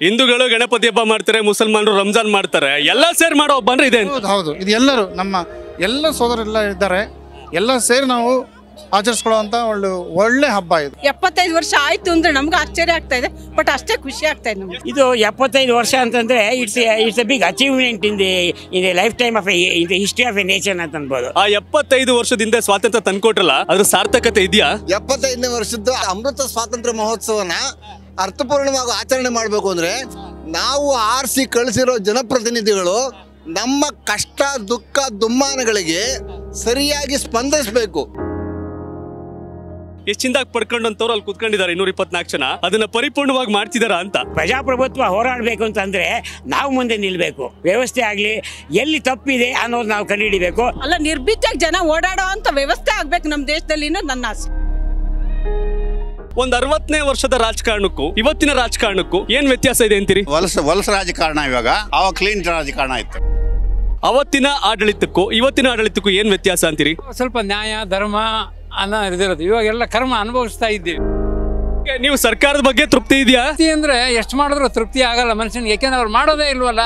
ಹಿಂದೂಗಳು ಗಣಪತಿ ಹಬ್ಬ ಮಾಡ್ತಾರೆ ಮುಸಲ್ಮಾನರು ರಂಜಾನ್ ಮಾಡ್ತಾರೆ ಎಲ್ಲ ಸೇರಿ ಮಾಡೋ ಹಬ್ಬ ಅಂದ್ರೆ ಇದೆ ಅಂತ. ಹೌದು ಹೌದು ಇದು ಎಲ್ಲರೂ ನಮ್ಮ ಎಲ್ಲ ಸೋದರೆಲ್ಲ ಇದ್ದಾರೆ ಎಲ್ಲ ಸೇರಿ ನಾವು ಆಚರಿಸ್ಕೊಳ್ಳುವಂತ ಒಳ್ಳೆ ಒಳ್ಳೆ ಹಬ್ಬ ಇದು ಎಪ್ಪತ್ತೈದು ವರ್ಷ ಆಯ್ತು ಅಂದ್ರೆ ನಮ್ಗೆ ಆಶ್ಚರ್ಯ ಆಗ್ತಾ ಇದೆ ಬಟ್ ಅಷ್ಟೇ ಖುಷಿ ಆಗ್ತಾ ಇದೆ ನಮ್ಗೆ ಇದು ಎಪ್ಪತ್ತೈದು ವರ್ಷ ಅಂತಂದ್ರೆ it's it's a big achievement in the in the life time of in the history of a nation ಅಂತ ಅನ್ಬೋದು ಆ ಎಪ್ಪತ್ತೈದು ವರ್ಷದಿಂದ ಸ್ವಾತಂತ್ರ್ಯ ತಂದ್ಕೊಟ್ರಲ್ಲ ಅದ್ರ ಸಾರ್ಥಕತೆ ಇದೆಯಾ ಎಪ್ಪತ್ತೈದನೇ ವರ್ಷದ ಅಮೃತ ಸ್ವಾತಂತ್ರ್ಯ ಮಹೋತ್ಸವನ ಅರ್ಥಪೂರ್ಣವಾಗಿ ಆಚರಣೆ ಮಾಡಬೇಕು ಅಂದ್ರೆ ನಾವು ಆರಿಸಿ ಕಳಿಸಿರೋ ಜನಪ್ರತಿನಿಧಿಗಳು ನಮ್ಮ ಕಷ್ಟ ದುಃಖ ದುಮ್ಮಾನಗಳಿಗೆ ಸರಿಯಾಗಿ ಸ್ಪಂದಿಸಬೇಕು ಎಷ್ಟು ಚಿಂದಾಗಿ ಪಡ್ಕೊಂಡಂತವ್ರು ಅಲ್ಲಿ ಕುತ್ಕೊಂಡಿದ್ದಾರೆ ಇನ್ನೂರ ಇಪ್ಪತ್ನಾಲ್ಕು ಜನ ಅದನ್ನ ಪರಿಪೂರ್ಣವಾಗಿ ಮಾಡ್ತಿದಾರ ಅಂತ ಪ್ರಜಾಪ್ರಭುತ್ವ ಹೋರಾಡಬೇಕು ಅಂತಂದ್ರೆ ನಾವು ಮುಂದೆ ನಿಲ್ಬೇಕು ವ್ಯವಸ್ಥೆ ಆಗಲಿ ಎಲ್ಲಿ ತಪ್ಪಿದೆ ಅನ್ನೋದು ನಾವು ಕಂಡುಹಿಡಿಬೇಕು ಅಲ್ಲ ನಿರ್ಭೀತಿಯಾಗಿ ಜನ ಓಡಾಡೋ ಅಂತ ವ್ಯವಸ್ಥೆ ಆಗ್ಬೇಕು ನಮ್ಮ ದೇಶದಲ್ಲಿ ಅನ್ನೋದು ನನ್ನ ಆಸೆ ಒಂದ್ ಅರವತ್ತನೇ ವರ್ಷದ ರಾಜಕಾರಣಕ್ಕೂ ಇವತ್ತಿನ ರಾಜಕಾರಣಕ್ಕೂ ಏನ್ ವ್ಯತ್ಯಾಸ ಇದೆ ಅಂತೀರಿ ವಲಸ ವಲಸ ರಾಜಕಾರಣ ಇವಾಗ ಅವಾಗ ಕ್ಲೀನ್ ರಾಜಕಾರಣ ಇತ್ತು ಅವತ್ತಿನ ಆಡಳಿತಕ್ಕೂ ಇವತ್ತಿನ ಆಡಳಿತಕ್ಕೂ ಏನ್ ವ್ಯತ್ಯಾಸ ಅಂತೀರಿ ಸ್ವಲ್ಪ ನ್ಯಾಯ ಧರ್ಮ ಅನ್ನೋ ಇದಿರೋದು ಇವಾಗೆಲ್ಲ ಕರ್ಮ ಅನುಭವಿಸ್ತಾ ಇದ್ದೀವಿ ನೀವು ಸರ್ಕಾರದ ಬಗ್ಗೆ ತೃಪ್ತಿ ಇದೆಯಾ ತೃಪ್ತಿ ಅಂದ್ರೆ ಎಷ್ಟು ಮಾಡಿದ್ರು ತೃಪ್ತಿ ಆಗಲ್ಲ ಮನುಷ್ಯನಿಗೆ ಯಾಕೆಂದ್ರೆ ಅವ್ರು ಮಾಡೋದೇ ಇಲ್ವಲ್ಲ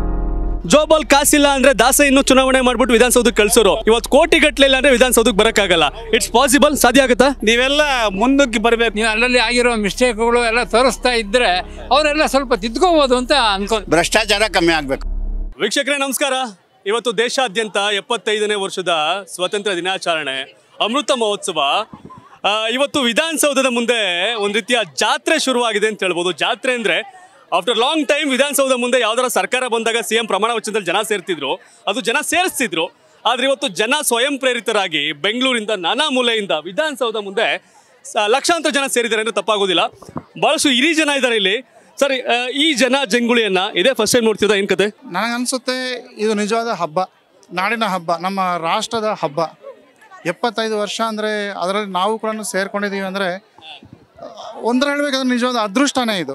ಜೋಬಲ್ ಕಾಸಿಲ್ಲ ಅಂದ್ರೆ ದಾಸ ಇನ್ನು ಚುನಾವಣೆ ಮಾಡ್ಬಿಟ್ಟು ವಿಧಾನಸೌಧಕ್ಕೆ ಕಳ್ಸೋರು ಇವತ್ತು ಕೋಟಿ ಗಟ್ಲೆ ಇಲ್ಲ ಅಂದ್ರೆ ವಿಧಾನಸೌಧಕ್ಕೆ ಬರಕ್ಕಾಗಲ್ಲ ಇಟ್ಸ್ ಪಾಸಿಬಲ್ ಸಾಧ್ಯ ಆಗುತ್ತಾ ನೀವೆಲ್ಲ ಮುಂದಕ್ಕೆ ಬರಬೇಕು ನೀವು ಅಲ್ಲಲ್ಲಿ ಆಗಿರೋ ಮಿಸ್ಟೇಕ್ಗಳು ಎಲ್ಲ ತೋರಿಸ್ತಾ ಇದ್ರೆ ಅವರೆಲ್ಲ ಸ್ವಲ್ಪ ತಿದ್ಕೋಬಹುದು ಅಂತ ಅನ್ಕೊಂಡ್ ಭ್ರಷ್ಟಾಚಾರ ಕಮ್ಮಿ ಆಗ್ಬೇಕು ವೀಕ್ಷಕರೇ ನಮಸ್ಕಾರ ಇವತ್ತು ದೇಶಾದ್ಯಂತ ಎಪ್ಪತ್ತೈದನೇ ವರ್ಷದ ಸ್ವಾತಂತ್ರ್ಯ ದಿನಾಚರಣೆ ಅಮೃತ ಮಹೋತ್ಸವ ಆ, ಇವತ್ತು ವಿಧಾನಸೌಧದ ಮುಂದೆ ಒಂದು ರೀತಿಯ ಜಾತ್ರೆ ಶುರುವಾಗಿದೆ ಅಂತ ಹೇಳ್ಬೋದು ಜಾತ್ರೆ ಅಂದ್ರೆ ಆಫ್ಟರ್ ಲಾಂಗ್ ಟೈಮ್ ವಿಧಾನಸೌಧ ಮುಂದೆ ಯಾವ್ದಾರ ಸರ್ಕಾರ ಬಂದಾಗ ಸಿ ಎಂ ಪ್ರಮಾಣ ವಚನದಲ್ಲಿ ಜನ ಸೇರ್ತಿದ್ರು ಅದು ಜನ ಸೇರಿಸ್ತಿದ್ರು ಆದ್ರೆ ಇವತ್ತು ಜನ ಸ್ವಯಂ ಪ್ರೇರಿತರಾಗಿ ಬೆಂಗಳೂರಿಂದ ನಾನಾ ಮೂಲೆಯಿಂದ ವಿಧಾನಸೌಧ ಮುಂದೆ ಸ- ಲಕ್ಷಾಂತರ ಜನ ಸೇರಿದ್ದಾರೆ ಅಂದ್ರೆ ತಪ್ಪಾಗೋದಿಲ್ಲ ಬಹಳಷ್ಟು ಹಿರಿ ಜನ ಇದ್ದಾರೆ ಇಲ್ಲಿ ಸರಿ ಆ, ಈ ಜನ ಜಂಗುಳಿಯನ್ನ ಇದೇ ಫಸ್ಟ್ ಟೈಮ್ ನೋಡ್ತಿದ್ದ ಏನ್ ಕತೆ ನನಗನ್ಸುತ್ತೆ ಇದು ನಿಜವಾದ ಹಬ್ಬ ನಾಡಿನ ಹಬ್ಬ ನಮ್ಮ ರಾಷ್ಟ್ರದ ಹಬ್ಬ ಎಪ್ಪತ್ತೈದು ವರ್ಷ ಅಂದರೆ ಅದರಲ್ಲಿ ನಾವು ಕೂಡ ಸೇರ್ಕೊಂಡಿದ್ದೀವಿ ಅಂದರೆ ಒಂದರ ಹೇಳ್ಬೇಕಾದ್ರೆ ನಿಜವಾದ ಅದೃಷ್ಟನೇ ಇದು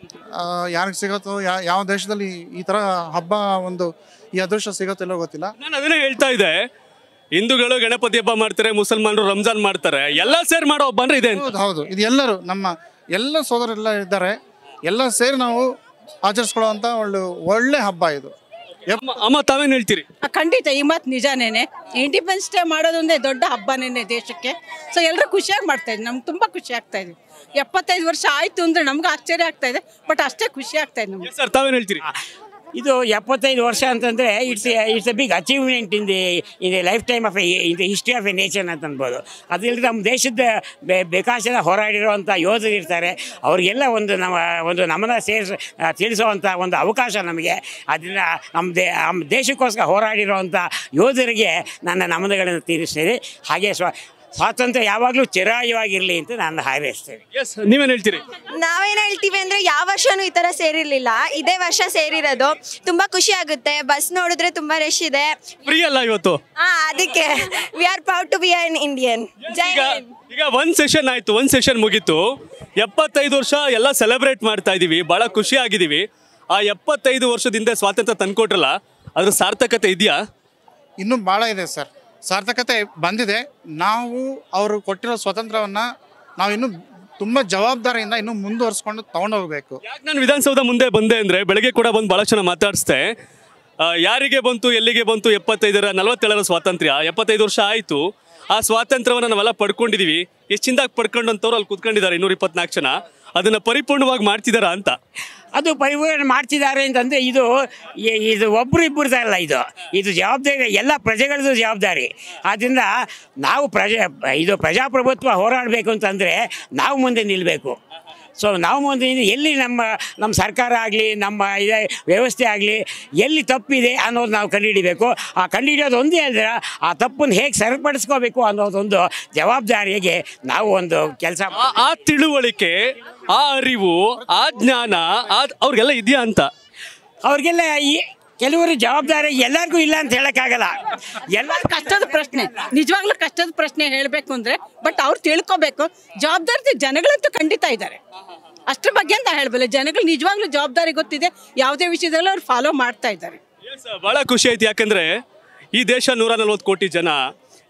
ಯಾರಿಗೆ ಸಿಗುತ್ತೋ ಯಾ ಯಾವ ದೇಶದಲ್ಲಿ ಈ ಥರ ಹಬ್ಬ ಒಂದು ಈ ಅದೃಷ್ಟ ಸಿಗುತ್ತಿಲ್ಲೋ ಗೊತ್ತಿಲ್ಲ ನಾನು ಅದನ್ನೇ ಹೇಳ್ತಾ ಇದ್ದೆ ಹಿಂದೂಗಳು ಗಣಪತಿ ಹಬ್ಬ ಮಾಡ್ತಾರೆ ಮುಸಲ್ಮಾನರು ರಂಜಾನ್ ಮಾಡ್ತಾರೆ ಎಲ್ಲ ಸೇರಿ ಮಾಡೋ ಹಬ್ಬ ಅಂದ್ರೆ ಇದೆ ಅಂತ. ಹೌದು ಹೌದು ಇದು ಎಲ್ಲರೂ ನಮ್ಮ ಎಲ್ಲ ಸೋದರೆಲ್ಲ ಇದ್ದಾರೆ ಎಲ್ಲ ಸೇರಿ ನಾವು ಆಚರಿಸ್ಕೊಳ್ಳುವಂಥ ಒಳ್ಳೆ ಒಳ್ಳೆ ಹಬ್ಬ ಇದು ಅಮ್ಮ- ಅಮ್ಮ ತಾವೇನ್ ಹೇಳ್ತೀರಿ ಆ, ಖಂಡಿತ ಈ ಮಾತು ನಿಜಾನೇನೆ ಇಂಡಿಪೆಂಡೆನ್ಸ್ ಡೇ ಮಾಡೋದೊಂದೇ ದೊಡ್ಡ ಹಬ್ಬನೇನೆ ದೇಶಕ್ಕೆ ಸೊ ಎಲ್ಲರೂ ಖುಷಿಯಾಗಿ ಮಾಡ್ತಾ ಇದ್ವಿ ನಮ್ಗೆ ತುಂಬ ಖುಷಿ ಆಗ್ತಾ ಇದೆ ಎಪ್ಪತ್ತೈದು ವರ್ಷ ಆಯ್ತು ಅಂದ್ರೆ ನಮ್ಗೆ ಆಶ್ಚರ್ಯ ಆಗ್ತಾ ಇದೆ ಬಟ್ ಅಷ್ಟೇ ಖುಷಿ ಆಗ್ತಾ ಇದೆ ನಮ್ಗೆ ಸರ್ ತಾವೇನ್ ಹೇಳ್ತೀರಿ ಇದು ಎಪ್ಪತ್ತೈದು ವರ್ಷ ಅಂತಂದ್ರೆ it's it's a big achievement in the in the life time of in the history of a nation ಅಂತ ಅನ್ಬೋದು ಅದಿಲ್ಲದೆ ನಮ್ಮ ದೇಶದ ಬೆ- ಬೇಕಾಶನ ಹೋರಾಡಿರುವಂಥ ಯೋಧರು ಇರ್ತಾರೆ ಅವರಿಗೆಲ್ಲ ಒಂದು ನಮ್ಮ ಒಂದು ನಮ್ಮನ್ನ ಸೇರಿಸ ತಿಳಿಸುವಂಥ ಒಂದು ಅವಕಾಶ ನಮಗೆ ಅದರಿಂದ ನಮ್ಮ ದೇ ನಮ್ಮ ದೇಶಕ್ಕೋಸ್ಕರ ಹೋರಾಡಿರುವಂಥ ಯೋಧರಿಗೆ ನನ್ನ ನಮನಗಳನ್ನು ತೀರಿಸ್ತೇನೆ ಹಾಗೆ ಸ್ವ ಸ್ವಾತಂತ್ರ್ಯ ಯಾವಾಗಲೂ ಚಿರಾಯವಾಗಿರಲಿ ಅಂತ ನಾನು ಹಾರೈಸ್ತೇನೆ ಎಸ್ ನೀವೇನ್ ಹೇಳ್ತೀರಿ ನಾವೇನ್ ಹೇಳ್ತೀವಿ ಅಂದ್ರೆ ಯಾವ ವರ್ಷನೂ ಈ ತರ ಸೇರಿರ್ಲಿಲ್ಲ ಇದೇ ವರ್ಷ ಸೇರಿರೋದು ತುಂಬಾ ಖುಷಿ ಆಗುತ್ತೆ ಬಸ್ ನೋಡಿದ್ರೆ ತುಂಬಾ ರಶ್ ಇದೆ ಫ್ರೀ ಅಲ್ಲ ಇವತ್ತು ಹಾ ಅದಕ್ಕೆ we are proud to be an Indian ಜೈ ಈಗ ಹಿಂದ್. ಈಗ ಒಂದ್ ಸೆಷನ್ ಆಯ್ತು ಒಂದ್ ಸೆಷನ್ ಮುಗೀತು ಎಪ್ಪತ್ತೈದು ವರ್ಷ ಎಲ್ಲ ಸೆಲೆಬ್ರೇಟ್ ಮಾಡ್ತಾ ಇದೀವಿ ಬಹಳ ಖುಷಿ ಆಗಿದೀವಿ ಆ ಎಪ್ಪತ್ತೈದು ವರ್ಷದಿಂದ ಸ್ವಾತಂತ್ರ್ಯ ತಂದ್ಕೊಟ್ರಲ್ಲ ಅದ್ರ ಸಾರ್ಥಕತೆ ಇದೆಯಾ ಇನ್ನೂ ಭಾಳ ಇದೆ ಸರ್ ಸಾರ್ಥಕತೆ ಬಂದಿದೆ ನಾವು ಅವರು ಕೊಟ್ಟಿರೋ ಸ್ವಾತಂತ್ರ್ಯವನ್ನು ನಾವು ಇನ್ನೂ ತುಂಬ ಜವಾಬ್ದಾರಿಯಿಂದ ಇನ್ನೂ ಮುಂದುವರಿಸ್ಕೊಂಡು ತೊಗೊಂಡೋಗ್ಬೇಕು ಯಾಕೆ ನಾನು ವಿಧಾನಸೌಧ ಮುಂದೆ ಬಂದೆ ಅಂದ್ರೆ ಬೆಳಗ್ಗೆ ಕೂಡ ಬಂದು ಬಹಳ ಜನ ಮಾತಾಡಿಸ್ದೆ ಆ, ಯಾರಿಗೆ ಬಂತು ಎಲ್ಲಿಗೆ ಬಂತು ಎಪ್ಪತ್ತೈದರ ನಲವತ್ತೇಳರ ಸ್ವಾತಂತ್ರ್ಯ ಎಪ್ಪತ್ತೈದು ವರ್ಷ ಆಯಿತು ಆ ಸ್ವಾತಂತ್ರ್ಯವನ್ನು ನಾವೆಲ್ಲ ಪಡ್ಕೊಂಡಿದೀವಿ ಎಷ್ಟು ಚಿಂದಾಗಿ ಪಡ್ಕೊಂಡಂತವ್ರು ಅಲ್ಲಿ ಕುತ್ಕೊಂಡಿದ್ದಾರೆ ಇನ್ನೂರ ಇಪ್ಪತ್ನಾಲ್ಕು ಜನ ಅದನ್ನ ಪರಿಪೂರ್ಣವಾಗಿ ಮಾಡ್ತಿದಾರ ಅಂತ ಅದು ಪರಿವರ್ತನೆ ಮಾಡ್ತಿದ್ದಾರೆ ಅಂತಂದರೆ ಇದು ಇ- ಇದು ಒಬ್ಬರು ಇಬ್ಬರದಲ್ಲ ಇದು ಇದು ಜವಾಬ್ದಾರಿ ಎಲ್ಲ ಪ್ರಜೆಗಳದ್ದು ಜವಾಬ್ದಾರಿ ಆದ್ದರಿಂದ ನಾವು ಪ್ರಜೆ ಇದು ಪ್ರಜಾಪ್ರಭುತ್ವ ಹೋರಾಡಬೇಕು ಅಂತಂದರೆ ನಾವು ಮುಂದೆ ನಿಲ್ಲಬೇಕು ಸೊ ನಾವು ಮುಂದೆ ನಿಂತು ಎಲ್ಲಿ ನಮ್ಮ ನಮ್ಮ ಸರ್ಕಾರ ಆಗಲಿ ನಮ್ಮ ಇದೆ ವ್ಯವಸ್ಥೆ ಆಗಲಿ ಎಲ್ಲಿ ತಪ್ಪಿದೆ ಅನ್ನೋದು ನಾವು ಕಂಡುಹಿಡಿಬೇಕು ಆ ಕಂಡುಹಿಡಿಯೋದು ಒಂದೇ ಅಂದರೆ ಆ ತಪ್ಪನ್ನು ಹೇಗೆ ಸರಿಪಡಿಸ್ಕೋಬೇಕು ಅನ್ನೋದೊಂದು ಜವಾಬ್ದಾರಿಗೆ ನಾವು ಒಂದು ಕೆಲಸ ಆ- ಆ ತಿಳುವಳಿಕೆ ಆ ಅರಿವು ಆ ಜ್ಞಾನ ಆ ಅವ್ರಿಗೆಲ್ಲ ಇದೆಯಾ ಅಂತ ಅವ್ರಿಗೆಲ್ಲ ಈ ಕೆಲವರು ಜವಾಬ್ದಾರಿ ಎಲ್ಲರಿಗೂ ಇಲ್ಲ ಅಂತ ಹೇಳಕ್ಕಾಗಲ್ಲ ಎಲ್ಲ ಕಷ್ಟದ ಪ್ರಶ್ನೆ ನಿಜವಾಗ್ಲೂ ಕಷ್ಟದ ಪ್ರಶ್ನೆ ಹೇಳಬೇಕು ಅಂದ್ರೆ ಬಟ್ ಅವ್ರು ತಿಳ್ಕೊಬೇಕು ಜವಾಬ್ದಾರಿ ಜನಗಳಂತೂ ಖಂಡಿತ ಇದ್ದಾರೆ ಅಷ್ಟ್ರ ಬಗ್ಗೆ ಅಂತ ಹೇಳ್ಬಲ್ಲ ಜನಗಳು ನಿಜವಾಗ್ಲೂ ಜವಾಬ್ದಾರಿ ಗೊತ್ತಿದೆ ಯಾವುದೇ ವಿಷಯದಲ್ಲೂ ಅವ್ರು ಫಾಲೋ ಮಾಡ್ತಾ ಇದ್ದಾರೆ ಬಹಳ ಖುಷಿ ಆಯ್ತು ಯಾಕಂದ್ರೆ ಈ ದೇಶ ನೂರ ನಲ್ವತ್ತು ಕೋಟಿ ಜನ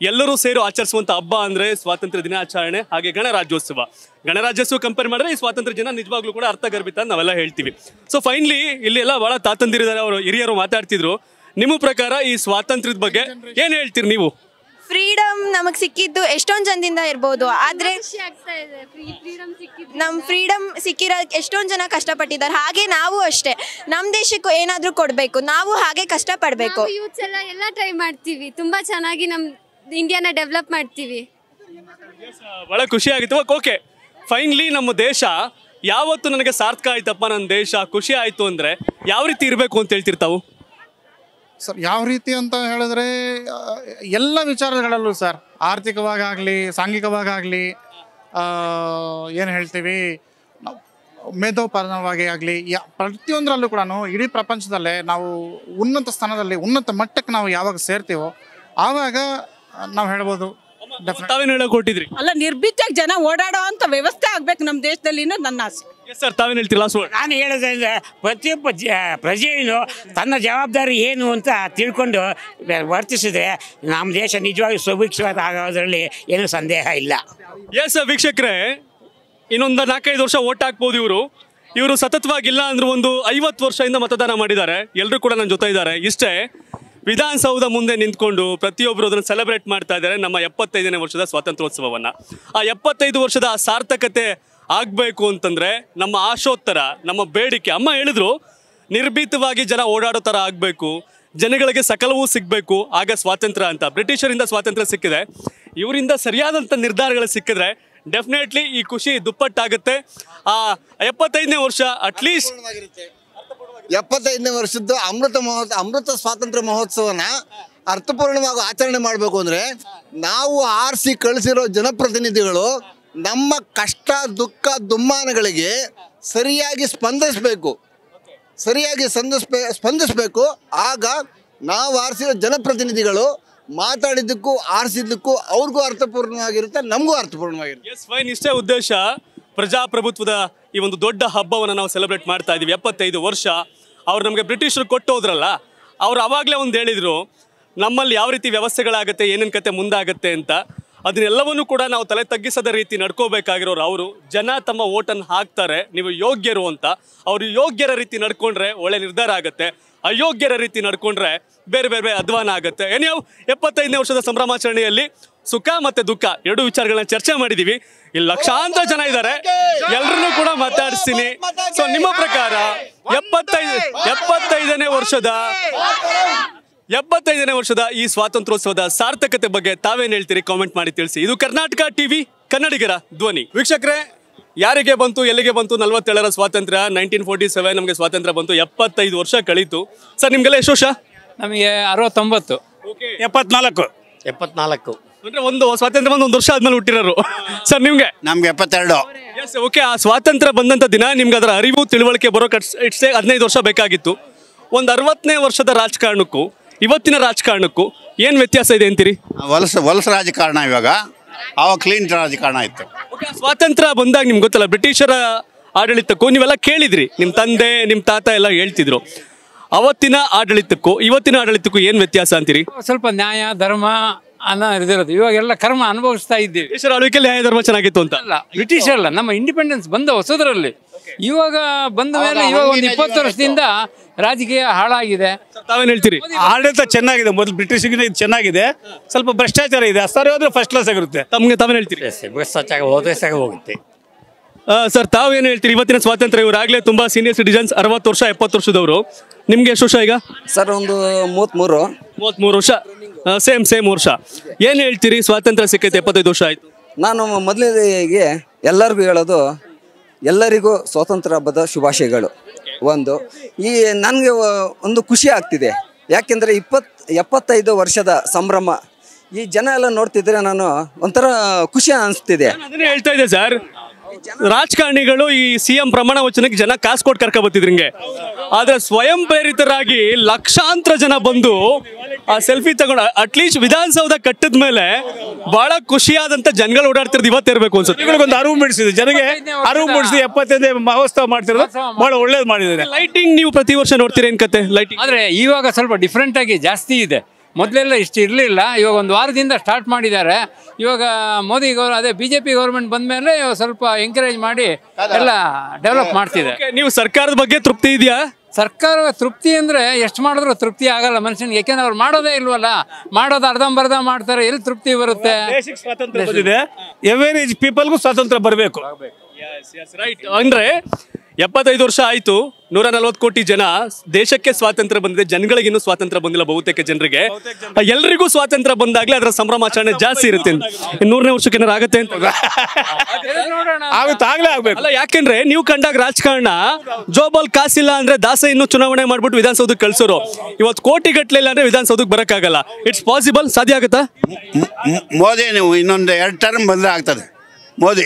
ಎಲ್ಲರೂ ಸೇರಿ ಆಚರಿಸುವಂತ ಹಬ್ಬ ಅಂದ್ರೆ ಸ್ವಾತಂತ್ರ್ಯ ದಿನಾಚರಣೆ ಹಾಗೆ ಗಣರಾಜ್ಯೋತ್ಸವ ಗಣರಾಜ್ಯೋತ್ಸವ ಕಂಪೇರ್ ಮಾಡಿದ್ರೆ ಈ ಸ್ವಾತಂತ್ರ್ಯ ದಿನ ನಿಜವಾಗ್ಲೂ ಕೂಡ ಅರ್ಥಗರ್ಭಿತ ಅಂತ ನಾವೆಲ್ಲ ಹೇಳ್ತೀವಿ ಸೊ ಫೈನಲಿ ಇಲ್ಲಿ ಎಲ್ಲ ಬಹಳ ತಾತಂದಿರಿದ್ದಾರೆ ಅವರು ಹಿರಿಯರು ಮಾತಾಡ್ತಿದ್ರು ನಿಮ್ಮ ಪ್ರಕಾರ ಈ ಸ್ವಾತಂತ್ರ್ಯದ ಬಗ್ಗೆ ಏನ್ ಹೇಳ್ತೀರಿ ನೀವು ಫ್ರೀಡಮ್ ನಮಗೆ ಸಿಕ್ಕಿದ್ದು ಎಷ್ಟೊಂದು ಜನದಿಂದ ಇರ್ಬೋದು ಆದ್ರೆ ನಮ್ ಫ್ರೀಡಮ್ ಸಿಕ್ಕಿರೋ ಎಷ್ಟೊಂದು ಜನ ಕಷ್ಟಪಟ್ಟಿದ್ದಾರೆ ಹಾಗೆ ನಾವು ಅಷ್ಟೇ ನಮ್ಮ ದೇಶಕ್ಕೂ ಏನಾದರೂ ಕೊಡಬೇಕು ನಾವು ಹಾಗೆ ಕಷ್ಟಪಡಬೇಕು ಯೂತ್ಸ್ ಎಲ್ಲ ಎಲ್ಲ ಟ್ರೈ ಮಾಡ್ತೀವಿ ತುಂಬಾ ಚೆನ್ನಾಗಿ ನಮ್ ಇಂಡಿಯಾನ ಡೆವಲಪ್ ಮಾಡ್ತೀವಿ ಬಹಳ ಖುಷಿ ಆಗಿತ್ತು ಓಕೆ ಫೈನಲಿ ನಮ್ಮ ದೇಶ ಯಾವತ್ತು ನನಗೆ ಸಾರ್ಥಕ ಆಯ್ತಪ್ಪ ನನ್ನ ದೇಶ ಖುಷಿ ಆಯ್ತು ಅಂದ್ರೆ ಯಾವ ರೀತಿ ಇರಬೇಕು ಅಂತ ಹೇಳ್ತಿರ್ತಾವು ಸರ್ ಯಾವ ರೀತಿ ಅಂತ ಹೇಳಿದ್ರೆ ಆ, ಎಲ್ಲ ವಿಚಾರಗಳಲ್ಲೂ ಸರ್ ಆರ್ಥಿಕವಾಗಲಿ ಸಾಂಘಿಕವಾಗಲಿ ಏನು ಹೇಳ್ತೀವಿ ನಾವು ಮೇಧೋಪರವಾಗಿ ಆಗಲಿ ಯಾ ಪ್ರತಿಯೊಂದರಲ್ಲೂ ಕೂಡ ಇಡೀ ಪ್ರಪಂಚದಲ್ಲೇ ನಾವು ಉನ್ನತ ಸ್ಥಾನದಲ್ಲಿ ಉನ್ನತ ಮಟ್ಟಕ್ಕೆ ನಾವು ಯಾವಾಗ ಸೇರ್ತೀವೋ ಆವಾಗ ನಾವು ಹೇಳ್ಬೋದು ಡೆಫಿನೆಟ್ ತಾವೇನು ಹೇಳಕ್ ಹೊಟ್ಟಿದ್ರಿ ಅಲ್ಲ ನಿರ್ಭೀತಿಯಾಗಿ ಜನ ಓಡಾಡೋ ಅಂತ ವ್ಯವಸ್ಥೆ ಆಗ್ಬೇಕು ನಮ್ಮ ದೇಶದಲ್ಲಿ ಅನ್ನೋದು ನನ್ನ ಆಸೆ ಎಸ್ ಸರ್ ತಾವೇನು ಹೇಳ್ತೀರಿ ಲಾಸ್ಟ್ ವರ್ಡ್ ನಾನು ಹೇಳೋದಂದ್ರೆ ಪ್ರತಿಯೊಬ್ಬ ಜ ಪ್ರಜೆಯನ್ನು ತನ್ನ ಜವಾಬ್ದಾರಿ ಏನು ಅಂತ ತಿಳ್ಕೊಂಡು ವರ್ತಿಸಿದ್ರೆ ನಮ್ಮ ದೇಶ ನಿಜವಾಗಿ ಸುಭಿಕ್ಷವಾದ ಆಗೋದ್ರಲ್ಲಿ ಏನೂ ಸಂದೇಹ ಇಲ್ಲ ಎಸ್ ವೀಕ್ಷಕರೇ ಇನ್ನೊಂದು ನಾಲ್ಕೈದು ವರ್ಷ ಓಟ್ ಹಾಕ್ಬೋದು ಇವರು ಇವರು ಸತತವಾಗಿಲ್ಲ ಅಂದ್ರೆ ಒಂದು ಐವತ್ತು ವರ್ಷದಿಂದ ಮತದಾನ ಮಾಡಿದ್ದಾರೆ ಎಲ್ಲರೂ ಕೂಡ ನನ್ನ ಜೊತೆ ಇದ್ದಾರೆ ಇಷ್ಟೇ ವಿಧಾನಸೌಧ ಮುಂದೆ ನಿಂತ್ಕೊಂಡು ಪ್ರತಿಯೊಬ್ಬರು ಅದನ್ನು ಸೆಲೆಬ್ರೇಟ್ ಮಾಡ್ತಾ ಇದ್ದಾರೆ ನಮ್ಮ ಎಪ್ಪತ್ತೈದನೇ ವರ್ಷದ ಸ್ವಾತಂತ್ರ್ಯೋತ್ಸವವನ್ನ ಆ ಎಪ್ಪತ್ತೈದು ವರ್ಷದ ಆ ಸಾರ್ಥಕತೆ ಆಗಬೇಕು ಅಂತಂದ್ರೆ ನಮ್ಮ ಆಶೋತ್ತರ ನಮ್ಮ ಬೇಡಿಕೆ ಅಮ್ಮ ಹೇಳಿದ್ರು ನಿರ್ಭೀತವಾಗಿ ಜನ ಓಡಾಡೋ ಥರ ಆಗಬೇಕು ಜನಗಳಿಗೆ ಸಕಲವೂ ಸಿಗಬೇಕು ಆಗ ಸ್ವಾತಂತ್ರ್ಯ ಅಂತ ಬ್ರಿಟಿಷರಿಂದ ಸ್ವಾತಂತ್ರ್ಯ ಸಿಕ್ಕಿದೆ ಇವರಿಂದ ಸರಿಯಾದಂಥ ನಿರ್ಧಾರಗಳು ಸಿಕ್ಕಿದ್ರೆ ಡೆಫಿನೆಟ್ಲಿ ಈ ಖುಷಿ ದುಪ್ಪಟ್ಟಾಗುತ್ತೆ ಆ ಎಪ್ಪತ್ತೈದನೇ ವರ್ಷ ಅಟ್ಲೀಸ್ಟ್ ಎಪ್ಪತ್ತೈದನೇ ವರ್ಷದ್ದು ಅಮೃತ ಮಹೋತ್ಸವ ಅಮೃತ ಸ್ವಾತಂತ್ರ್ಯ ಮಹೋತ್ಸವನ ಅರ್ಥಪೂರ್ಣವಾಗಿ ಆಚರಣೆ ಮಾಡಬೇಕು ಅಂದರೆ ನಾವು ಆರಿಸಿ ಕಳಿಸಿರೋ ಜನಪ್ರತಿನಿಧಿಗಳು ನಮ್ಮ ಕಷ್ಟ ದುಃಖ ದುಮ್ಮಾನಗಳಿಗೆ ಸರಿಯಾಗಿ ಸ್ಪಂದಿಸಬೇಕು ಸರಿಯಾಗಿ ಸ್ಪಂದಿಸ್ಬೇ ಸ್ಪಂದಿಸಬೇಕು ಆಗ ನಾವು ಆರಿಸಿರೋ ಜನಪ್ರತಿನಿಧಿಗಳು ಮಾತಾಡಿದ್ದಕ್ಕೂ ಆರಿಸಿದ್ದಕ್ಕೂ ಅವ್ರಿಗೂ ಅರ್ಥಪೂರ್ಣವಾಗಿರುತ್ತೆ ನಮಗೂ ಅರ್ಥಪೂರ್ಣವಾಗಿರುತ್ತೆ ಎಸ್ ಫೈನ್ ಇಷ್ಟೇ ಉದ್ದೇಶ ಪ್ರಜಾಪ್ರಭುತ್ವದ ಈ ಒಂದು ದೊಡ್ಡ ಹಬ್ಬವನ್ನು ನಾವು ಸೆಲೆಬ್ರೇಟ್ ಮಾಡ್ತಾ ಇದೀವಿ ಎಪ್ಪತ್ತೈದು ವರ್ಷ ಅವ್ರು ನಮಗೆ ಬ್ರಿಟಿಷರು ಕೊಟ್ಟು ಹೋದ್ರಲ್ಲ ಅವ್ರು ಅವಾಗಲೇ ಒಂದು ಹೇಳಿದರು ನಮ್ಮಲ್ಲಿ ಯಾವ ರೀತಿ ವ್ಯವಸ್ಥೆಗಳಾಗುತ್ತೆ ಏನೇನು ಕತೆ ಮುಂದಾಗತ್ತೆ ಅಂತ ಅದನ್ನೆಲ್ಲವನ್ನೂ ಕೂಡ ನಾವು ತಲೆ ತಗ್ಗಿಸದ ರೀತಿ ನಡ್ಕೋಬೇಕಾಗಿರೋರು ಅವರು ಜನ ತಮ್ಮ ಓಟನ್ನು ಹಾಕ್ತಾರೆ ನೀವು ಯೋಗ್ಯರು ಅಂತ ಅವರು ಯೋಗ್ಯರ ರೀತಿ ನಡ್ಕೊಂಡ್ರೆ ಒಳ್ಳೆ ನಿರ್ಧಾರ ಆಗುತ್ತೆ ಅಯೋಗ್ಯರ ರೀತಿ ನಡ್ಕೊಂಡ್ರೆ ಬೇರೆ ಬೇರೆ ಬೇರೆ ಅಧ್ವಾನ ಆಗುತ್ತೆ ಏನ್ಯಾವ ಎಪ್ಪತ್ತೈದನೇ ವರ್ಷದ ಸಂಭ್ರಮಾಚರಣೆಯಲ್ಲಿ ಸುಖ ಮತ್ತೆ ದುಃಖ ಎರಡು ವಿಚಾರಗಳನ್ನ ಚರ್ಚೆ ಮಾಡಿದೀವಿ ಇಲ್ಲಿ ಲಕ್ಷಾಂತರ ಜನ ಇದ್ದಾರೆ ಎಲ್ಲರನ್ನೂ ಕೂಡ ಮಾತಾಡಿಸ್ತೀನಿ ಸೊ ನಿಮ್ಮ ಪ್ರಕಾರ ಎಪ್ಪತ್ತೈದು ಎಪ್ಪತ್ತೈದನೇ ವರ್ಷದ ಎಪ್ಪತ್ತೈದನೇ ವರ್ಷದ ಈ ಸ್ವಾತಂತ್ರ್ಯೋತ್ಸವದ ಸಾರ್ಥಕತೆ ಬಗ್ಗೆ ತಾವೇನ್ ಹೇಳ್ತೀರಿ ಕಾಮೆಂಟ್ ಮಾಡಿ ತಿಳಿಸಿ ಇದು ಕರ್ನಾಟಕ ಟಿವಿ ಕನ್ನಡಿಗರ ಧ್ವನಿ ವೀಕ್ಷಕರೇ ಯಾರಿಗೆ ಬಂತು ಎಲ್ಲಿಗೆ ಬಂತು ನಲವತ್ತೇಳರ ಸ್ವಾತಂತ್ರ್ಯ ನೈನ್ಟೀನ್ ಫೋರ್ಟಿ ಸೆವೆನ್ ನಮಗೆ ಸ್ವಾತಂತ್ರ್ಯ ಬಂತು ಎಪ್ಪತ್ತೈದು ವರ್ಷ ಕಳೀತು ಸರ್ ನಿಮ್ಗೆಲ್ಲ ಎಷ್ಟು ವರ್ಷ ನಮಗೆ ಅರವತ್ತೊಂಬತ್ತು ಎಪ್ಪತ್ನಾಲ್ಕು ಎಪ್ಪತ್ನಾಲ್ಕು ಅಂದ್ರೆ ಒಂದು ಸ್ವಾತಂತ್ರ್ಯ ಬಂದು ಒಂದು ವರ್ಷ ಆದ್ಮೇಲೆ ಹುಟ್ಟಿರೋರು ಸರ್ ನಿಮ್ಗೆ ನಮ್ಗೆ ಎಪ್ಪತ್ತೆರಡು ಎಸ್ ಓಕೆ ಆ ಸ್ವಾತಂತ್ರ್ಯ ಬಂದಂತ ದಿನ ನಿಮ್ಗೆ ಅದರ ಅರಿವು ತಿಳುವಳಿಕೆ ಬರೋ ಇಟ್ಸ್ ಹದಿನೈದು ವರ್ಷ ಬೇಕಾಗಿತ್ತು ಒಂದು ಅರವತ್ತನೇ ವರ್ಷದ ರಾಜಕಾರಣಕ್ಕೂ ಇವತ್ತಿನ ರಾಜಕಾರಣಕ್ಕೂ ಏನು ವ್ಯತ್ಯಾಸ ಇದೆ ಅಂತೀರಿ ವಲಸ ವಲಸ ರಾಜಕಾರಣ ಇವಾಗ ಅವಾಗ ಕ್ಲೀನ್ ರಾಜಕಾರಣ ಇತ್ತು ಓಕೆ ಆ ಸ್ವಾತಂತ್ರ್ಯ ಬಂದಾಗ ನಿಮ್ಗೆ ಗೊತ್ತಲ್ಲ ಬ್ರಿಟಿಷರ ಆಡಳಿತಕ್ಕೂ ನೀವೆಲ್ಲ ಕೇಳಿದ್ರಿ ನಿಮ್ಮ ತಂದೆ ನಿಮ್ಮ ತಾತ ಎಲ್ಲ ಹೇಳ್ತಿದ್ರು ಅವತ್ತಿನ ಆಡಳಿತಕ್ಕೂ ಇವತ್ತಿನ ಆಡಳಿತಕ್ಕೂ ಏನು ವ್ಯತ್ಯಾಸ ಅಂತೀರಿ ಸ್ವಲ್ಪ ನ್ಯಾಯ ಧರ್ಮ ಅನ್ನೋ ಇದಿರೋದು ಇವಾಗೆಲ್ಲ ಕರ್ಮ ಅನುಭವಿಸ್ತಾ ಇದ್ದೀವಿ ಬ್ರಿಟಿಷರ ಆಳ್ವಿಕೆಯಲ್ಲಿ ನ್ಯಾಯ ಧರ್ಮ ಚೆನ್ನಾಗಿತ್ತು ಅಂತ ಅಲ್ಲ ಬ್ರಿಟಿಷ್ ಅಲ್ಲ ನಮ್ಮ ಇಂಡಿಪೆಂಡೆನ್ಸ್ ಬಂದ ಹೊಸದರಲ್ಲಿ ಇವಾಗ ಬಂದ ಮೇಲೆ ಇವಾಗ ಒಂದು ಇಪ್ಪತ್ತು ವರ್ಷದಿಂದ ರಾಜಕೀಯ ಹಾಳಾಗಿದೆ ತಾವೇನು ಹೇಳ್ತೀರಿ ಆಡಳಿತ ಚೆನ್ನಾಗಿದೆ ಮೊದಲು ಬ್ರಿಟಿಷ್ಗಿಂತ ಇದು ಚೆನ್ನಾಗಿದೆ ಸ್ವಲ್ಪ ಭ್ರಷ್ಟಾಚಾರ ಇದೆ ಸರಿ ಹೋದ್ರೆ ಫಸ್ಟ್ ಕ್ಲಾಸ್ ಆಗಿರುತ್ತೆ ತಮ್ಗೆ ತಾವೇನು ಹೇಳ್ತೀರಿ ಸಚ್ಚಾಗ ಹೋದ್ರೆ ಸಾಗ ಹೋಗುತ್ತೆ ಆ, ಸರ್ ತಾವು ಏನು ಹೇಳ್ತೀರಿ ಇವತ್ತಿನ ಸ್ವಾತಂತ್ರ್ಯ ಇವರಾಗಲೇ ತುಂಬಾ ಸೀನಿಯರ್ ಸಿಟಿಜನ್ಸ್ ಅರವತ್ತು ವರ್ಷ ಎಪ್ಪತ್ತು ವರ್ಷದವರು ನಿಮ್ಗೆ ಎಷ್ಟು ವರ್ಷ ಈಗ ಸರ್ ಒಂದು ಮೂವತ್ತ್ಮೂರು ಮೂವತ್ಮೂರು ವರ್ಷ ಸೇಮ್ ಸೇಮ್ ವರ್ಷ ಏನು ಹೇಳ್ತೀರಿ ಸ್ವಾತಂತ್ರ್ಯ ಸಿಕ್ಕೈತೆ ಎಪ್ಪತ್ತೈದು ವರ್ಷ ಆಯ್ತು ನಾನು ಮೊದಲಿಗೆ ಎಲ್ಲರಿಗೂ ಹೇಳೋದು ಎಲ್ಲರಿಗೂ ಸ್ವಾತಂತ್ರ್ಯ ಹಬ್ಬದ ಶುಭಾಶಯಗಳು ಒಂದು ಈ ನನಗೆ ಒಂದು ಖುಷಿ ಆಗ್ತಿದೆ ಯಾಕೆಂದರೆ ಇಪ್ಪತ್ ಎಪ್ಪತ್ತೈದು ವರ್ಷದ ಸಂಭ್ರಮ ಈ ಜನ ಎಲ್ಲ ನೋಡ್ತಿದ್ರೆ ನಾನು ಒಂಥರ ಖುಷಿ ಅನಿಸ್ತಿದೆ ಅದನ್ನೇ ಹೇಳ್ತಾ ಇದೆ ಸರ್ ರಾಜಕಾರಣಿಗಳು ಈ ಸಿ ಎಂ ಪ್ರಮಾಣ ವಚನಕ್ಕೆ ಜನ ಕಾಸು ಕೊಟ್ಟು ಕರ್ಕ ಬರ್ತಿದ್ರಿಂಗೆ ಆದ್ರೆ ಸ್ವಯಂ ಪ್ರೇರಿತರಾಗಿ ಲಕ್ಷಾಂತರ ಜನ ಬಂದು ಆ ಸೆಲ್ಫಿ ತಗೊಂಡು ಅಟ್ಲೀಸ್ಟ್ ವಿಧಾನಸೌಧ ಕಟ್ಟದ ಮೇಲೆ ಬಹಳ ಖುಷಿಯಾದಂತ ಜನಗಳು ಓಡಾಡ್ತಿರೋದು ಇವತ್ತಿರ್ಬೇಕು ಅನ್ಸುತ್ತೆ ಒಂದು ಅರಿವು ಮೂಡಿಸಿದೆ ಜನಗೆ ಅರಿವು ಮೂಡಿಸಿ ಎಪ್ಪತ್ತೈದನೇ ಮಹೋತ್ಸವ ಮಾಡ್ತಿರೋದು ಬಹಳ ಒಳ್ಳೇದು ಮಾಡಿದ್ದಾರೆ ಲೈಟಿಂಗ್ ನೀವು ಪ್ರತಿ ವರ್ಷ ನೋಡ್ತೀರಾ ಏನ್ ಕತೆ ಲೈಟಿಂಗ್ ಆದ್ರೆ ಇವಾಗ ಸ್ವಲ್ಪ ಡಿಫ್ರೆಂಟ್ ಆಗಿ ಜಾಸ್ತಿ ಇದೆ ಮೊದಲೆಲ್ಲ ಇಷ್ಟು ಇರಲಿಲ್ಲ ಇವಾಗ ಒಂದು ವಾರದಿಂದ ಸ್ಟಾರ್ಟ್ ಮಾಡಿದ್ದಾರೆ ಇವಾಗ ಮೋದಿ ಗೌರ್ ಅದೇ ಬಿ ಜೆ ಪಿ ಗೌರ್ಮೆಂಟ್ ಬಂದಮೇಲೆ ಸ್ವಲ್ಪ ಎಂಕರೇಜ್ ಮಾಡಿ ಎಲ್ಲ ಡೆವಲಪ್ ಮಾಡ್ತಿದೆ Okay, ನೀವು ಸರ್ಕಾರದ ಬಗ್ಗೆ ತೃಪ್ತಿ ಇದೆಯಾ ಸರ್ಕಾರ ತೃಪ್ತಿ ಅಂದ್ರೆ ಎಷ್ಟು ಮಾಡಿದ್ರು ತೃಪ್ತಿ ಆಗಲ್ಲ ಮನುಷ್ಯನಿಗೆ ಯಾಕೆಂದ್ರೆ ಅವ್ರು ಮಾಡೋದೇ ಇಲ್ವಲ್ಲ ಮಾಡೋದು ಅರ್ಧಂಬರ್ಧ ಮಾಡ್ತಾರೆ ಎಲ್ಲಿ ತೃಪ್ತಿ ಬರುತ್ತೆ ದೇಶಕ್ಕೆ ಸ್ವಾತಂತ್ರ್ಯ ಬಂದಿದೆ ಎವರೇಜ್ ಪೀಪಲ್ಗೂ ಸ್ವಾತಂತ್ರ್ಯ ಬರಬೇಕು ರೈಟ್ ಅಂದ್ರೆ ಎಪ್ಪತ್ತೈದು ವರ್ಷ ಆಯ್ತು ನೂರ ನಲ್ವತ್ತು ಕೋಟಿ ಜನ ದೇಶಕ್ಕೆ ಸ್ವಾತಂತ್ರ್ಯ ಬಂದಿದೆ ಜನಗಳಿಗೆ ಇನ್ನೂ ಸ್ವಾತಂತ್ರ್ಯ ಬಂದಿಲ್ಲ ಬಹುತೇಕ ಜನರಿಗೆ ಎಲ್ರಿಗೂ ಸ್ವಾತಂತ್ರ್ಯ ಬಂದಾಗ್ಲೇ ಅದರ ಸಂಭ್ರಮಾಚರಣೆ ಜಾಸ್ತಿ ಇರುತ್ತೆ ಇನ್ನು ನೂರನೇ ವರ್ಷಕ್ಕೆ ಏನಾರು ಆಗತ್ತೆ ಅಂತ ಆಗುತ್ತೆ ಆಗ್ಲೇ ಆಗ್ಬೇಕು ಅಲ್ಲ ಯಾಕೆಂದ್ರೆ ನೀವು ಕಂಡಾಗ ರಾಜಕಾರಣ ಜೋಬಲ್ ಕಾಸಿಲ್ಲ ಅಂದ್ರೆ ದಾಸ ಇನ್ನು ಚುನಾವಣೆ ಮಾಡ್ಬಿಟ್ಟು ವಿಧಾನಸೌಧಕ್ಕೆ ಕಳ್ಸೋರು ಇವತ್ತು ಕೋಟಿ ಗಟ್ಲೆ ಇಲ್ಲ ಅಂದ್ರೆ ವಿಧಾನಸೌಧಕ್ಕೆ ಬರಕ್ಕಾಗಲ್ಲ ಇಟ್ಸ್ ಪಾಸಿಬಲ್ ಸಾಧ್ಯ ಆಗುತ್ತಾ ಮೋದಿ ನೀವು ಇನ್ನೊಂದು ಎರಡು ಟರ್ಮ್ ಬಂದರೆ ಆಗ್ತದೆ ಮೋದಿ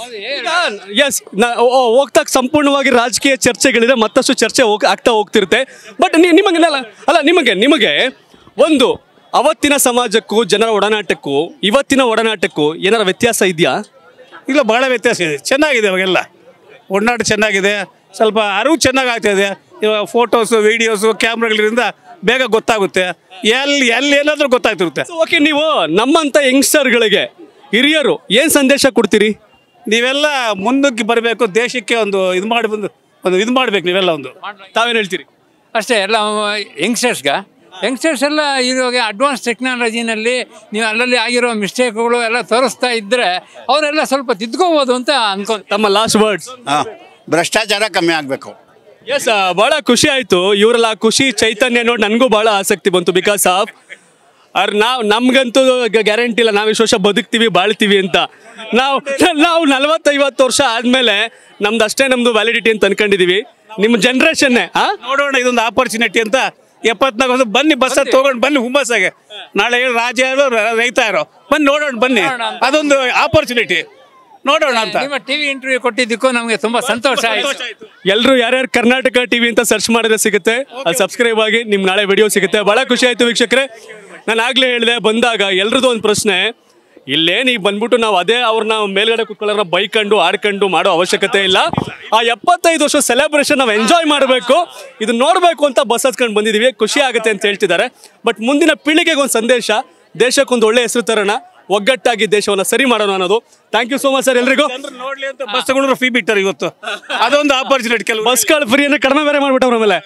ಎಸ್ ಹೋಗ್ತಾ ಸಂಪೂರ್ಣವಾಗಿ ರಾಜಕೀಯ ಚರ್ಚೆಗಳಿದೆ ಮತ್ತಷ್ಟು ಚರ್ಚೆ ಹೋಗ್ ಆಗ್ತಾ ಹೋಗ್ತಿರುತ್ತೆ ಬಟ್ ನಿಮಗೆ ಅಲ್ಲ ನಿಮಗೆ ನಿಮಗೆ ಒಂದು ಅವತ್ತಿನ ಸಮಾಜಕ್ಕೂ ಜನರ ಒಡನಾಟಕ್ಕೂ ಇವತ್ತಿನ ಒಡನಾಟಕ್ಕೂ ಏನಾರ ವ್ಯತ್ಯಾಸ ಇದೆಯಾ ಇಲ್ಲ ಬಹಳ ವ್ಯತ್ಯಾಸ ಇದೆ ಚೆನ್ನಾಗಿದೆ ಅವಾಗೆಲ್ಲ ಒಡನಾಟ ಚೆನ್ನಾಗಿದೆ ಸ್ವಲ್ಪ ಅರಿವು ಚೆನ್ನಾಗಿ ಆಗ್ತಾಯಿದೆ ಇವಾಗ ಫೋಟೋಸು ವೀಡಿಯೋಸು ಕ್ಯಾಮ್ರಾಗಳಿಂದ ಬೇಗ ಗೊತ್ತಾಗುತ್ತೆ ಎಲ್ಲಿ ಎಲ್ಲಿ ಏನಾದರೂ ಗೊತ್ತಾಗ್ತಿರುತ್ತೆ ಓಕೆ ನೀವು ನಮ್ಮಂತ ಯಂಗ್ಸ್ಟರ್ಗಳಿಗೆ ಹಿರಿಯರು ಏನ್ ಸಂದೇಶ ಕೊಡ್ತೀರಿ ನೀವೆಲ್ಲ ಮುಂದಕ್ಕೆ ಬರಬೇಕು ದೇಶಕ್ಕೆ ಒಂದು ಇದು ಮಾಡಿ ಬಂದು ಒಂದು ಇದು ಮಾಡ್ಬೇಕು ನೀವೆಲ್ಲ ಒಂದು ತಾವೇನು ಹೇಳ್ತೀರಿ ಅಷ್ಟೇ ಎಲ್ಲ ಯಂಗ್ಸ್ಟರ್ಸ್ಗ ಯಂಗ್ಸ್ಟರ್ಸ್ ಎಲ್ಲ ಇವಾಗ ಅಡ್ವಾನ್ಸ್ ಟೆಕ್ನಾಲಜಿನಲ್ಲಿ ನೀವು ಅಲ್ಲಲ್ಲಿ ಆಗಿರೋ ಮಿಸ್ಟೇಕ್ಗಳು ಎಲ್ಲ ತೋರಿಸ್ತಾ ಇದ್ದರೆ ಅವರೆಲ್ಲ ಸ್ವಲ್ಪ ತಿದ್ಕೋಬೋದು ಅಂತ ಅನ್ಕೊ ತಮ್ಮ ಲಾಸ್ಟ್ ವರ್ಡ್ಸ್ ಹಾಂ ಭ್ರಷ್ಟಾಚಾರ ಕಮ್ಮಿ ಆಗಬೇಕು ಎಸ್ ಬಹಳ ಖುಷಿ ಆಯ್ತು ಇವರೆಲ್ಲ ಖುಷಿ ಚೈತನ್ಯ ನೋಡಿ ನನಗೂ ಬಹಳ ಆಸಕ್ತಿ ಬಂತು ಬಿಕಾಸ್ ಆಫ್ ಅವ್ರ ನಾವು ನಮ್ಗಂತೂ ಗ್ಯಾರಂಟಿ ಇಲ್ಲ ನಾವು ಇಷ್ಟು ವರ್ಷ ಬದುಕ್ತೀವಿ ಬಾಳ್ತೀವಿ ಅಂತ ನಾವು ನಾವು ನಲವತ್ತೈವತ್ತು ವರ್ಷ ಆದ್ಮೇಲೆ ನಮ್ದು ಅಷ್ಟೇ ನಮ್ದು ವ್ಯಾಲಿಡಿಟಿ ಅಂತ ಅನ್ಕೊಂಡಿದೀವಿ ನಿಮ್ಮ ಜನ್ರೇಷನ್ನೇ ಹಾ ನೋಡೋಣ ಇದೊಂದು ಆಪರ್ಚುನಿಟಿ ಅಂತ ಎಪ್ಪತ್ನಾಲ್ಕು ವರ್ಷ ಬನ್ನಿ ಬಸ್ ತಗೊಂಡು ಬನ್ನಿ ಹುಮ್ಮಸ್ಸಾಗೆ ನಾಳೆ ಹೇಳಿ ರಾಜ ಯಾರು ರ- ರೈತ ಯಾರು ಬನ್ನಿ ನೋಡೋಣ ಬನ್ನಿ ಅದೊಂದು ಆಪರ್ಚುನಿಟಿ ನೋಡೋಣ ಅಂತ ನಿಮ್ಮ ಟಿವಿ ಇಂಟರ್ವ್ಯೂ ಕೊಟ್ಟಿದ್ದಕ್ಕೂ ನಮಗೆ ತುಂಬಾ ಸಂತೋಷ ಆಯಿತು ಎಲ್ಲರೂ ಯಾರ್ಯಾರು ಕರ್ನಾಟಕ ಟಿವಿ ಅಂತ ಸರ್ಚ್ ಮಾಡಿದ್ರೆ ಸಿಗುತ್ತೆ ಅಲ್ಲಿ ಸಬ್ಸ್ಕ್ರೈಬ್ ಆಗಿ ನಿಮ್ ನಾಳೆ ವಿಡಿಯೋ ಸಿಗುತ್ತೆ ಬಹಳ ಖುಷಿ ಆಯ್ತು ವೀಕ್ಷಕರೇ ನಾನು ಆಗ್ಲೇ ಹೇಳಿದೆ ಬಂದಾಗ ಎಲ್ರದ್ದು ಒಂದು ಪ್ರಶ್ನೆ ಇಲ್ಲೇನು ಈಗ ಬಂದ್ಬಿಟ್ಟು ನಾವು ಅದೇ ಅವ್ರನ್ನ ಮೇಲ್ಗಡೆ ಕುತ್ಕೊಳ್ಳೋರ ಬೈಕೊಂಡು ಆಡ್ಕೊಂಡು ಮಾಡೋ ಅವಶ್ಯಕತೆ ಇಲ್ಲ ಆ ಎಪ್ಪತ್ತೈದು ವರ್ಷ ಸೆಲೆಬ್ರೇಷನ್ ನಾವು ಎಂಜಾಯ್ ಮಾಡಬೇಕು ಇದು ನೋಡಬೇಕು ಅಂತ ಬಸ್ ಹತ್ಕೊಂಡು ಬಂದಿದ್ದೀವಿ ಖುಷಿ ಆಗುತ್ತೆ ಅಂತ ಹೇಳ್ತಿದ್ದಾರೆ ಬಟ್ ಮುಂದಿನ ಪೀಳಿಗೆಗೆ ಒಂದು ಸಂದೇಶ ದೇಶಕ್ಕೊಂದು ಒಳ್ಳೆ ಹೆಸರು ತರೋಣ ಒಗ್ಗಟ್ಟಾಗಿ ದೇಶವನ್ನ ಸರಿ ಮಾಡೋಣ ಅನ್ನೋದು thank you so much sir ಎಲ್ರಿಗೂ ನೋಡ್ಲಿ ಅಂತ ಬಸ್ ತಗೊಂಡ್ರೆ ಫ್ರೀ ಬಿಟ್ಟಾರೆ ಇವತ್ತು ಅದೊಂದು ಆಪರ್ಚುನಿಟಿ ಕೆಲವು ಬಸ್ಗಳು ಫ್ರೀ ಅಂದ್ರೆ ಕಡಿಮೆ ಬೇರೆ ಮಾಡ್ಬಿಟ್ಟವ್ರ ಆಮೇಲೆ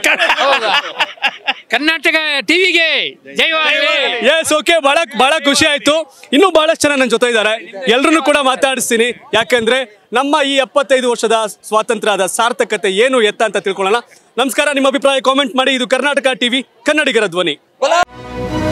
ಕರ್ನಾಟಕ ಟಿವಿಗೆ ಜೈವಾಗಲಿ ಎಸ್ ಓಕೆ ಬಹಳ ಬಹಳ ಖುಷಿ ಆಯ್ತು ಇನ್ನೂ ಬಹಳಷ್ಟು ಜನ ನನ್ನ ಜೊತೆ ಇದ್ದಾರೆ ಎಲ್ಲರನ್ನು ಕೂಡ ಮಾತಾಡಿಸ್ತೀನಿ ಯಾಕಂದ್ರೆ ನಮ್ಮ ಈ ಎಪ್ಪತ್ತೈದು ವರ್ಷದ ಸ್ವಾತಂತ್ರ್ಯದ ಸಾರ್ಥಕತೆ ಏನು ಎತ್ತ ಅಂತ ತಿಳ್ಕೊಳ್ಳೋಣ ನಮಸ್ಕಾರ ನಿಮ್ಮ ಅಭಿಪ್ರಾಯ ಕಾಮೆಂಟ್ ಮಾಡಿ ಇದು ಕರ್ನಾಟಕ ಟಿವಿ ಕನ್ನಡಿಗರ ಧ್ವನಿ